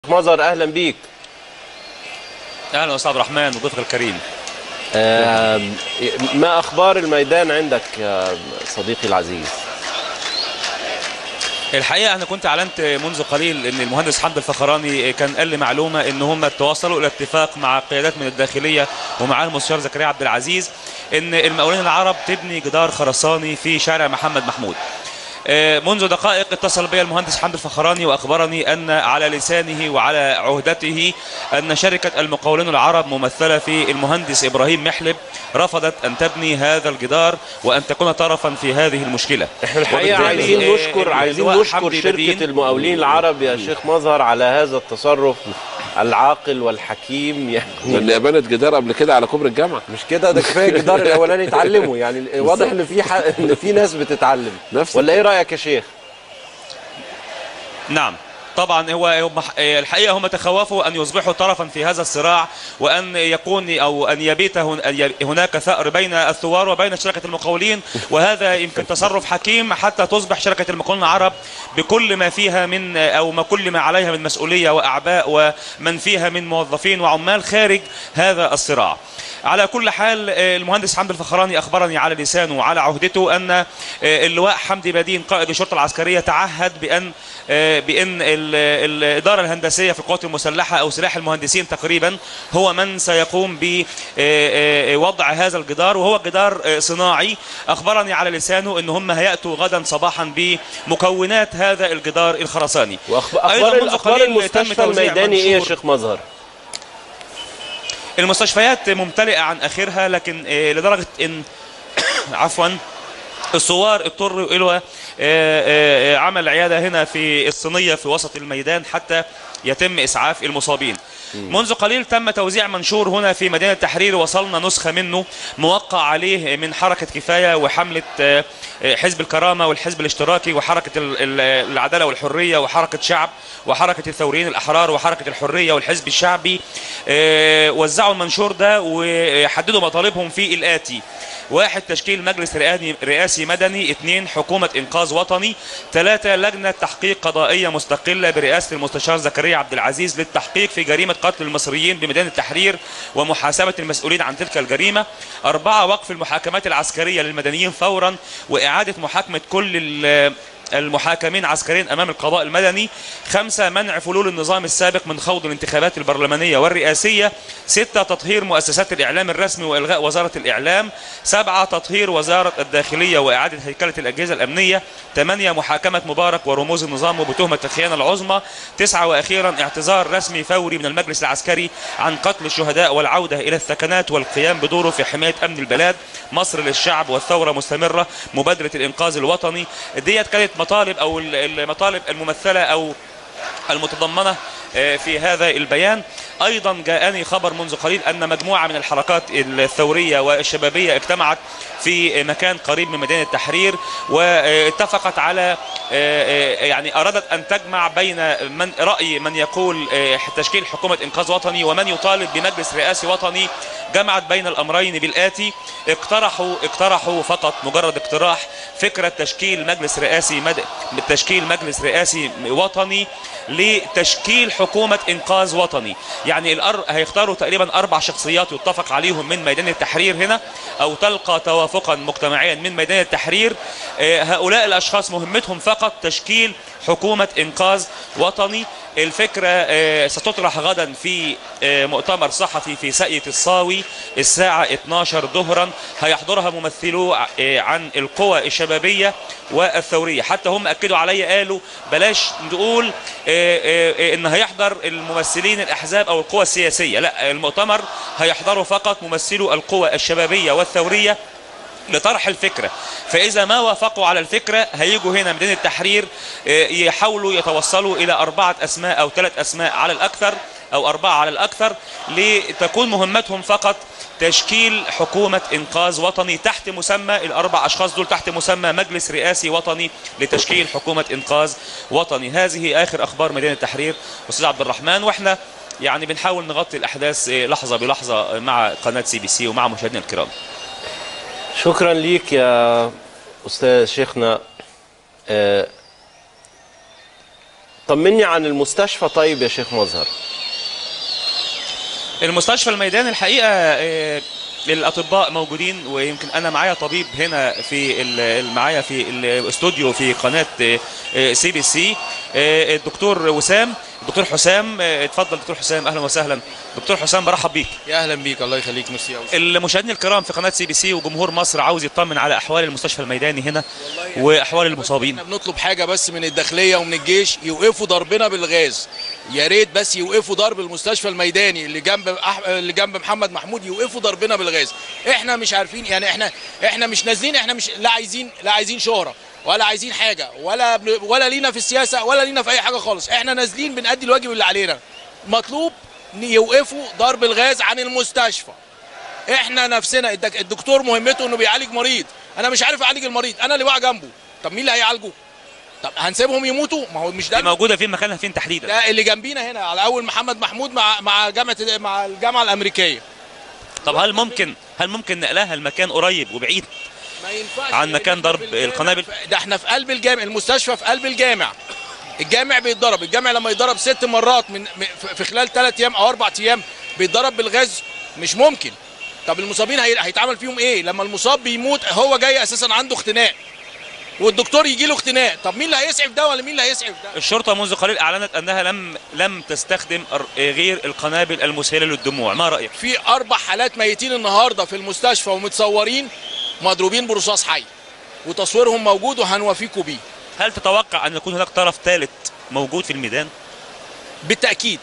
مظهر اهلا بيك اهلا استاذ عبد الرحمن وضيفك الكريم آم، ما اخبار الميدان عندك يا صديقي العزيز الحقيقه انا كنت اعلنت منذ قليل ان المهندس حمد الفخراني كان قال لي معلومه ان هم توصلوا الى اتفاق مع قيادات من الداخليه ومع المستشار زكريا عبد العزيز ان المقاولين العرب تبني جدار خرساني في شارع محمد محمود آه، منذ دقائق اتصل بي المهندس حمد الفخراني واخبرني ان على لسانه وعلى عهدته ان شركه المقاولين العرب ممثله في المهندس ابراهيم محلب رفضت ان تبني هذا الجدار وان تكون طرفا في هذه المشكله احنا الحقيقه وبالتالي، عايزين آه، نشكر عايزين اللواء نشكر حمدي شركه بدين المقاولين العرب يا شيخ مظهر على هذا التصرف العاقل والحكيم يعني اللي بنت جدار قبل كده على كوبري الجامعه مش كده ده كفايه الجدار الاولاني اتعلموا يعني واضح ان في ح... ان في ناس بتتعلم نفس ولا ايه رايك يا شيخ نعم طبعا هو هم الحقيقه هم تخوفوا ان يصبحوا طرفا في هذا الصراع وان يكون او ان يبيت هن- أن ي- هناك ثأر بين الثوار وبين شركه المقاولين وهذا يمكن تصرف حكيم حتى تصبح شركه المقاولين العرب بكل ما فيها من او ما كل ما عليها من مسؤوليه واعباء ومن فيها من موظفين وعمال خارج هذا الصراع. على كل حال آه، المهندس حمد الفخراني اخبرني على لسانه وعلى عهدته ان آه، اللواء حمدي بدين قائد الشرطه العسكريه تعهد بان آه، بان ال- الاداره الهندسيه في القوات المسلحه او سلاح المهندسين تقريبا هو من سيقوم بوضع هذا الجدار وهو جدار آه، صناعي اخبرني على لسانه ان هم هياتوا غدا صباحا بمكونات هذا الجدار الخرساني واخبار أيضاً اخبار, منذ أخبار قليل تم المستشفى توزيع الميداني ايه يا منشور. شيخ مظهر المستشفيات ممتلئه عن اخرها لكن آه، لدرجه ان عفوا الثوار اضطروا الى آه، آه، عمل عياده هنا في الصينيه في وسط الميدان حتى يتم اسعاف المصابين. منذ قليل تم توزيع منشور هنا في مدينه التحرير وصلنا نسخه منه موقع عليه من حركه كفايه وحمله آه، آه، حزب الكرامه والحزب الاشتراكي وحركه ال- ال- العداله والحريه وحركه شعب وحركه الثوريين الاحرار وحركه الحريه والحزب الشعبي آه، وزعوا المنشور ده وحددوا مطالبهم في الاتي واحد تشكيل مجلس رئاسي رئاسي مدني اثنين حكومة إنقاذ وطني ثلاثة لجنة تحقيق قضائية مستقلة برئاسة المستشار زكريا عبد العزيز للتحقيق في جريمة قتل المصريين بميدان التحرير ومحاسبة المسؤولين عن تلك الجريمة أربعة وقف المحاكمات العسكرية للمدنيين فورا وإعادة محاكمة كل ال- المحاكمين عسكريا امام القضاء المدني خمسة منع فلول النظام السابق من خوض الانتخابات البرلمانية والرئاسية ستة تطهير مؤسسات الإعلام الرسمي وإلغاء وزارة الإعلام سبعة تطهير وزارة الداخلية وإعادة هيكلة الأجهزة الأمنية ثمانية محاكمة مبارك ورموز النظام بتهمة الخيانة العظمى تسعة وأخيرا اعتذار رسمي فوري من المجلس العسكري عن قتل الشهداء والعودة إلى الثكنات والقيام بدوره في حماية أمن البلاد مصر للشعب والثورة مستمرة مبادرة الإنقاذ الوطني ديت كانت مطالب أو المطالب الممثلة أو المتضمنة آه، في هذا البيان ايضا جاءني خبر منذ قليل ان مجموعه من الحركات الثوريه والشبابيه اجتمعت في مكان قريب من ميدان التحرير واتفقت على آه، آه، يعني ارادت ان تجمع بين من راي من يقول آه، تشكيل حكومه انقاذ وطني ومن يطالب بمجلس رئاسي وطني جمعت بين الامرين بالاتي اقترحوا اقترحوا فقط مجرد اقتراح فكره تشكيل مجلس رئاسي مد... تشكيل مجلس رئاسي وطني لتشكيل حكومه انقاذ وطني يعني الأر... هيختاروا تقريبا اربع شخصيات يتفق عليهم من ميدان التحرير هنا او تلقى توافقا مجتمعيا من ميدان التحرير آه، هؤلاء الاشخاص مهمتهم فقط تشكيل حكومه انقاذ وطني الفكره آه، ستطرح غدا في آه، مؤتمر صحفي في ساقية الصاوي الساعه 12 ظهرا هيحضرها ممثلو آه، عن القوى الشبابيه والثوريه حتى هم اكدوا علي قالوا بلاش نقول آه، آه، آه، ان هيحضر الممثلين الاحزاب او القوى السياسيه لا المؤتمر هيحضروا فقط ممثلو القوى الشبابيه والثوريه لطرح الفكرة فإذا ما وافقوا على الفكرة هيجوا هنا ميدان التحرير آه، يحاولوا يتوصلوا إلى أربعة أسماء أو ثلاث أسماء على الأكثر أو أربعة على الأكثر لتكون مهمتهم فقط تشكيل حكومة إنقاذ وطني تحت مسمى الأربع أشخاص دول تحت مسمى مجلس رئاسي وطني لتشكيل حكومة إنقاذ وطني هذه آخر أخبار ميدان التحرير أستاذ عبد الرحمن وإحنا يعني بنحاول نغطي الأحداث آه، لحظة بلحظة مع قناة سي بي سي ومع مشاهدينا الكرام شكرا ليك يا استاذ شيخنا آه، طمني عن المستشفى طيب يا شيخ مظهر المستشفى الميداني الحقيقه آه، الاطباء موجودين ويمكن انا معايا طبيب هنا في ال- معايا في الاستوديو في قناه سي بي سي الدكتور وسام الدكتور حسام آه، اتفضل دكتور حسام اهلا وسهلا دكتور حسام برحب بيك يا اهلا بيك الله يخليك ميرسي قوي المشاهدين الكرام في قناه سي بي سي وجمهور مصر عاوز يطمن على احوال المستشفى الميداني هنا واحوال المصابين احنا بنطلب حاجه بس من الداخليه ومن الجيش يوقفوا ضربنا بالغاز يا ريت بس يوقفوا ضرب المستشفى الميداني اللي جنب أح... اللي جنب محمد محمود يوقفوا ضربنا بالغاز احنا مش عارفين يعني احنا احنا مش نازلين احنا مش لا عايزين لا عايزين شهره ولا عايزين حاجه ولا بن... ولا لينا في السياسه ولا لينا في اي حاجه خالص احنا نازلين بنأدي الواجب اللي علينا مطلوب إن يوقفوا ضرب الغاز عن المستشفى احنا نفسنا الدك- الدكتور مهمته انه بيعالج مريض انا مش عارف اعالج المريض انا اللي واقع جنبه طب مين اللي هيعالجه طب هنسيبهم يموتوا ما هو مش دي ده موجوده فين مكانها فين تحديدا ده اللي جنبينا هنا على اول محمد محمود مع مع جامعه مع الجامعه الامريكيه طب هل ممكن هل ممكن نقلها المكان قريب وبعيد ما ينفعش عن لأن مكان إحنا ضرب في الجامع- القنابل؟ ده احنا في قلب الجامع المستشفى في قلب الجامع الجامع بيتضرب الجامع لما يتضرب ست مرات من م- في- في خلال ثلاث ايام او اربع ايام بيتضرب بالغاز مش ممكن طب المصابين هي- هيتعمل فيهم ايه لما المصاب بيموت هو جاي اساسا عنده اختناق والدكتور يجي له اختناق طب مين اللي هيسعف ده ولا مين اللي هيسعف ده الشرطه منذ قليل اعلنت انها لم لم تستخدم أر- غير القنابل المسيله للدموع ما رايك في اربع حالات ميتين النهارده في المستشفى ومتصورين مضروبين برصاص حي وتصويرهم موجود وهنوافيكم بيه هل تتوقع ان يكون هناك طرف ثالث موجود في الميدان بالتاكيد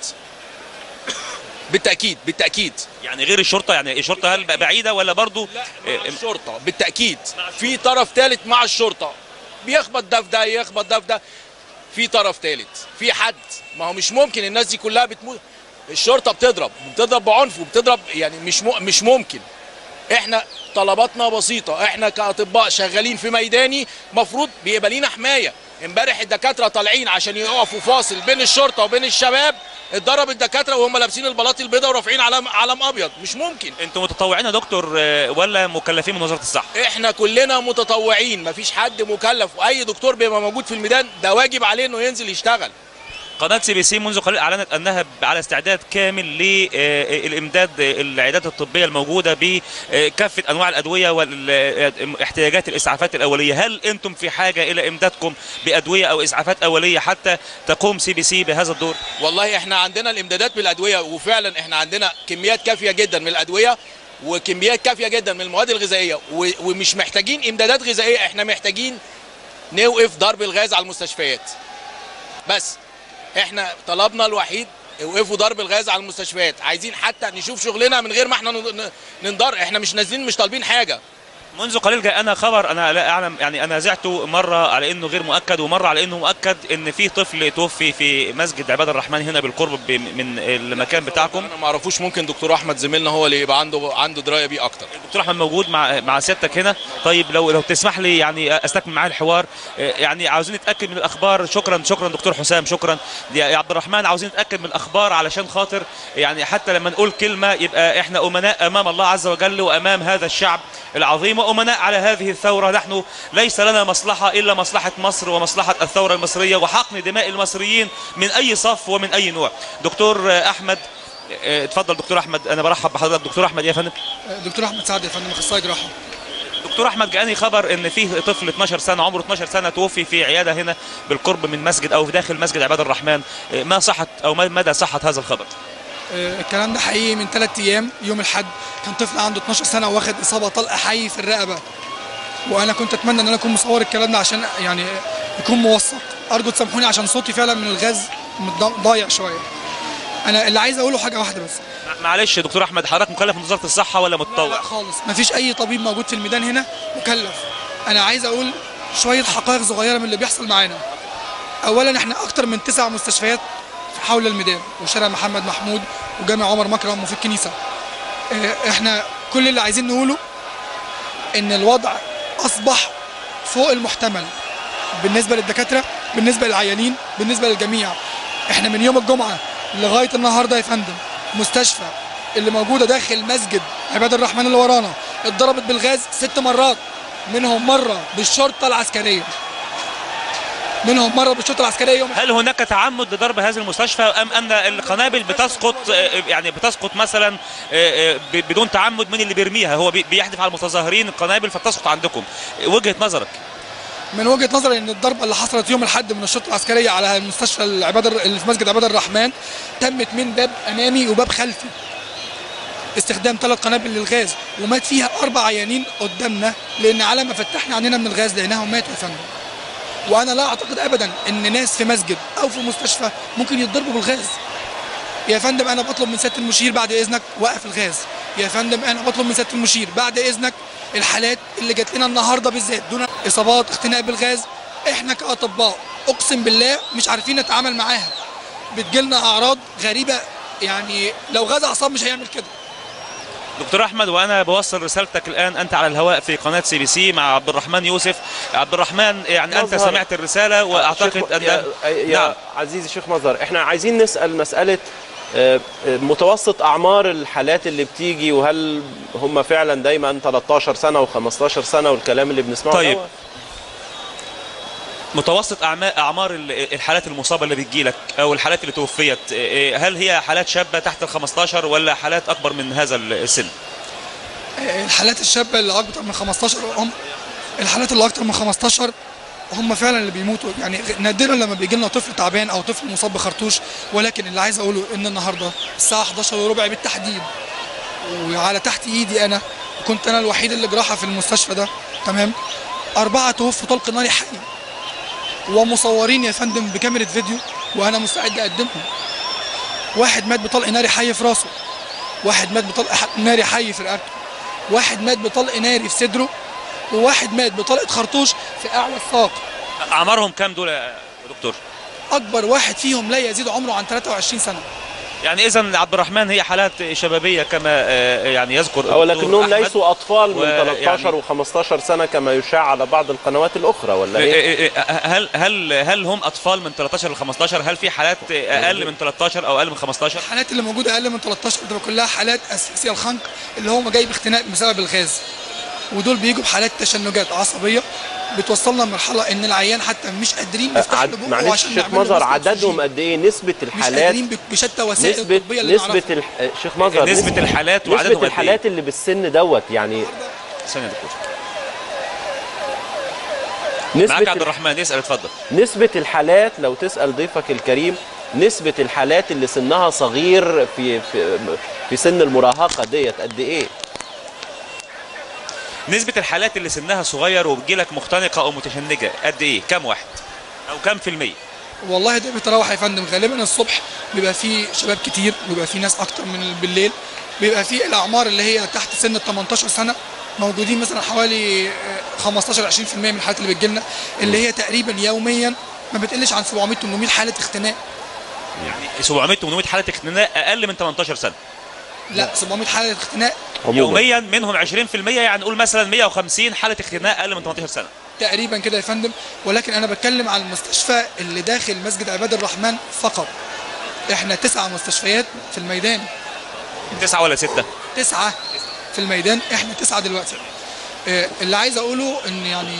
بالتاكيد بالتاكيد يعني غير الشرطه يعني الشرطه هل بقى بعيده ولا برضو مع آه، الشرطه بالتاكيد في طرف ثالث مع الشرطه بيخبط ده في ده يخبط ده في ده في طرف ثالث في حد ما هو مش ممكن الناس دي كلها بتموت الشرطه بتضرب بتضرب بعنف وبتضرب يعني مش م... مش ممكن احنا طلباتنا بسيطه احنا كاطباء شغالين في ميداني مفروض بيبقى لينا حمايه امبارح الدكاتره طالعين عشان يقفوا فاصل بين الشرطه وبين الشباب اتضرب الدكاتره وهم لابسين البلاطي البيضاء ورافعين علم علم ابيض مش ممكن انتوا متطوعين يا دكتور آه، ولا مكلفين من وزاره الصحه احنا كلنا متطوعين مفيش حد مكلف واي دكتور بيبقى موجود في الميدان ده واجب عليه انه ينزل يشتغل قناه سي بي سي منذ قليل اعلنت انها على استعداد كامل للامداد العيادات الطبيه الموجوده بكافه انواع الادويه والاحتياجات الاسعافات الاوليه هل انتم في حاجه الى امدادكم بادويه او اسعافات اوليه حتى تقوم سي بي سي بهذا الدور والله احنا عندنا الامدادات بالادويه وفعلا احنا عندنا كميات كافيه جدا من الادويه وكميات كافيه جدا من المواد الغذائيه و- ومش محتاجين امدادات غذائيه احنا محتاجين نوقف ضرب الغاز على المستشفيات بس احنا طلبنا الوحيد وقفوا ضرب الغاز على المستشفيات عايزين حتى نشوف شغلنا من غير ما احنا ن- ننضر احنا مش نازلين مش طالبين حاجه منذ قليل جاءنا خبر انا لا اعلم يعني انا زعته مره على انه غير مؤكد ومره على انه مؤكد ان في طفل توفي في مسجد عباد الرحمن هنا بالقرب ب- من المكان بتاعكم انا ما اعرفوش ممكن دكتور احمد زميلنا هو اللي يبقى عنده عنده درايه بيه اكتر الدكتور احمد موجود مع مع سيادتك هنا طيب لو لو تسمح لي يعني استكمل معاه الحوار آه، يعني عاوزين نتاكد من الاخبار شكرا شكرا دكتور حسام شكرا يا يا عبد الرحمن عاوزين نتاكد من الاخبار علشان خاطر يعني حتى لما نقول كلمه يبقى احنا امناء امام الله عز وجل وامام هذا الشعب العظيم وامناء على هذه الثوره نحن ليس لنا مصلحه الا مصلحه مصر ومصلحه الثوره المصريه وحقن دماء المصريين من اي صف ومن اي نوع دكتور آه، احمد آه، اتفضل دكتور احمد انا برحب بحضرتك دكتور احمد يا فندم دكتور احمد سعد يا فندم اخصائي جراحه دكتور احمد جاءني خبر ان في طفل 12 سنه عمره 12 سنه توفي في عياده هنا بالقرب من مسجد او في داخل مسجد عباد الرحمن ما صحه او ما مدى صحه هذا الخبر آه، الكلام ده حقيقي من ثلاث ايام يوم الاحد كان طفل عنده 12 سنه واخد اصابه طلق حي في الرقبه وانا كنت اتمنى ان انا اكون مصور الكلام ده عشان يعني يكون موثق ارجو تسامحوني عشان صوتي فعلا من الغاز متض- ضايع شويه انا اللي عايز اقوله حاجه واحده بس معلش يا دكتور احمد حضرتك مكلف من وزاره الصحه ولا لا, لا متطوع خالص مفيش اي طبيب موجود في الميدان هنا مكلف انا عايز اقول شويه حقائق صغيره من اللي بيحصل معانا اولا احنا اكتر من تسع مستشفيات في حول الميدان وشارع محمد محمود وجامع عمر مكرم وفي الكنيسه اه، احنا كل اللي عايزين نقوله ان الوضع اصبح فوق المحتمل بالنسبه للدكاتره بالنسبه للعيانين بالنسبه للجميع احنا من يوم الجمعه لغايه النهارده يا فندم مستشفى اللي موجوده داخل مسجد عباد الرحمن اللي ورانا اتضربت بالغاز ست مرات منهم مره بالشرطه العسكريه منهم مره بالشرطه العسكريه يوم هل هناك تعمد لضرب هذه المستشفى ام ان القنابل بتسقط آه، يعني بتسقط مثلا آه، آه، ب- بدون تعمد من اللي بيرميها هو بي- بيحدف على المتظاهرين القنابل فتسقط عندكم وجهه نظرك من وجهه نظري ان الضربه اللي حصلت يوم الاحد من الشرطه العسكريه على المستشفى العباد اللي في مسجد عباد الرحمن تمت من باب امامي وباب خلفي استخدام ثلاث قنابل للغاز ومات فيها اربع عيانين قدامنا لان على ما فتحنا عينينا من الغاز لقيناهم ماتوا يا فندم وانا لا اعتقد ابدا ان ناس في مسجد او في مستشفى ممكن يتضربوا بالغاز يا فندم انا بطلب من سياده المشير بعد اذنك وقف الغاز يا فندم انا بطلب من سياده المشير بعد اذنك الحالات اللي جات لنا النهارده بالذات دون اصابات اختناق بالغاز احنا كاطباء اقسم بالله مش عارفين نتعامل معاها بتجيلنا اعراض غريبه يعني لو غاز اعصاب مش هيعمل كده دكتور احمد وانا بوصل رسالتك الان انت على الهواء في قناه سي بي سي مع عبد الرحمن يوسف عبد الرحمن يعني انت مظهر. سمعت الرساله واعتقد شيخ- ان يا, يا نعم عزيزي شيخ مظهر احنا عايزين نسال مساله آه، آه، متوسط اعمار الحالات اللي بتيجي وهل هم فعلا دايما 13 سنه و15 سنه والكلام اللي بنسمعه طيب. دوت؟ متوسط أعما- اعمار ال- الحالات المصابه اللي بتجيلك او الحالات اللي توفيت إيه، هل هي حالات شابه تحت ال 15 ولا حالات اكبر من هذا السن؟ الحالات الشابه اللي اكتر من 15 هم الحالات اللي اكتر من 15 هم فعلا اللي بيموتوا يعني نادرا لما بيجي لنا طفل تعبان او طفل مصاب بخرطوش ولكن اللي عايز اقوله ان النهارده الساعه 11 وربع بالتحديد وعلى تحت ايدي انا كنت انا الوحيد اللي جراحه في المستشفى ده تمام اربعه توفوا طلق ناري حي ومصورين يا فندم بكاميرا فيديو وانا مستعد اقدمهم واحد مات بطلق ناري حي في راسه واحد مات بطلق ح- ناري حي في رقبته واحد مات بطلق ناري في صدره وواحد مات بطلقه خرطوش في اعلى الساق اعمارهم كام دول يا دكتور؟ اكبر واحد فيهم لا يزيد عمره عن 23 سنه يعني اذا عبد الرحمن هي حالات شبابيه كما آه، يعني يذكر او الدكتور لكنهم أحمد. ليسوا اطفال من ويعني- 13 و15 سنه كما يشاع على بعض القنوات الاخرى ولا إيه ايه؟ إيه إيه، هل هل هل هم اطفال من 13 ل 15 هل في حالات اقل من 13 او اقل من 15 الحالات اللي موجوده اقل من 13 بتبقى كلها حالات اسفكسيا الخنق اللي هو جاي باختناق بسبب الغاز ودول بيجوا بحالات تشنجات عصبيه بتوصلنا لمرحله ان العيان حتى مش قادرين نفتح عد... له بقه معلش عشان شيخ نعمل له مظهر مسك عددهم أكسجين. قد ايه نسبه مش الحالات قادرين ب- بشتى وسائل نسبة الطبيه اللي نسبة نعرفها الح... شيخ مظهر نسبة الحالات وعددهم قد نسبة إيه؟ الحالات اللي بالسن دوت يعني ثانيه يا دكتور نسبة معاك عبد ال- الرحمن اسال اتفضل نسبة الحالات لو تسأل ضيفك الكريم نسبة الحالات اللي سنها صغير في في في سن المراهقة ديت قد ايه؟ نسبة الحالات اللي سنها صغير وبتجيلك مختنقة أو متشنجة قد إيه؟ كم واحد؟ أو كم في المية؟ والله ده بيتراوح يا فندم غالبا الصبح بيبقى فيه شباب كتير بيبقى فيه ناس اكتر من بالليل بيبقى فيه الاعمار اللي هي تحت سن ال 18 سنه موجودين مثلا حوالي آه، 15 20% من الحالات اللي بتجيلنا اللي هي تقريبا يوميا ما بتقلش عن 700 800 حاله اختناق يعني 700 800 حالة اختناق أقل من 18 سنة لا 700 حاله اختناق عموما يوميا منهم 20% يعني نقول مثلا 150 حالة اختناق أقل من 18 سنة تقريبا كده يا فندم ولكن انا بتكلم على المستشفى اللي داخل مسجد عباد الرحمن فقط احنا تسعة مستشفيات في الميدان تسعة ولا ستة؟ تسعة في الميدان احنا تسعة دلوقتي آه، اللي عايز اقوله ان يعني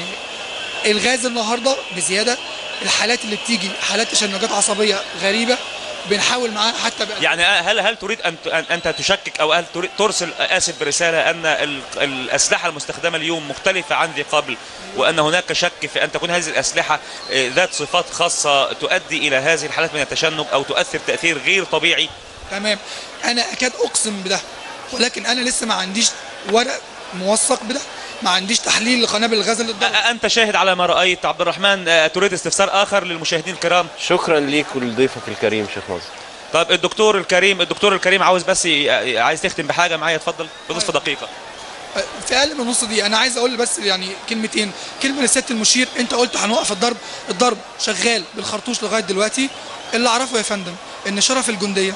الغاز النهارده بزياده الحالات اللي بتيجي حالات تشنجات عصبيه غريبه بنحاول معاها حتى بقى يعني هل هل تريد أن أن أنت تشكك أو هل تريد ترسل آسف برسالة أن ال- الأسلحة المستخدمة اليوم مختلفة عن ذي قبل وأن هناك شك في أن تكون هذه الأسلحة آه، ذات صفات خاصة تؤدي إلى هذه الحالات من التشنج أو تؤثر تأثير غير طبيعي تمام انا اكاد اقسم بده ولكن انا لسه ما عنديش ورق موثق بده ما عنديش تحليل لقنابل الغاز اللي أ- اتضربت أنت شاهد على ما رأيت عبد الرحمن آه، تريد استفسار آخر للمشاهدين الكرام شكرا ليك ولضيفك الكريم شيخ مظهر طيب الدكتور الكريم الدكتور الكريم عاوز بس ي- عايز تختم بحاجة معايا اتفضل بنصف دقيقة في اقل من نص دقيقه انا عايز اقول بس يعني كلمتين كلمه لسياده المشير انت قلت هنوقف الضرب الضرب شغال بالخرطوش لغايه دلوقتي اللي اعرفه يا فندم ان شرف الجنديه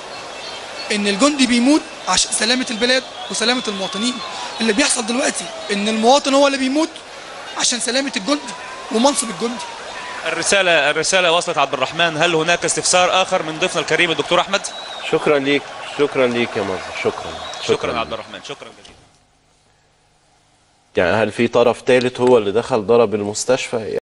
ان الجندي بيموت عشان سلامه البلاد وسلامه المواطنين اللي بيحصل دلوقتي ان المواطن هو اللي بيموت عشان سلامه الجندي ومنصب الجندي الرسالة الرسالة وصلت عبد الرحمن هل هناك استفسار آخر من ضيفنا الكريم الدكتور أحمد شكرا ليك شكرا ليك يا مظهر شكرا شكرا عبد الرحمن شكرا جزيلا يعني هل في طرف ثالث هو اللي دخل ضرب المستشفى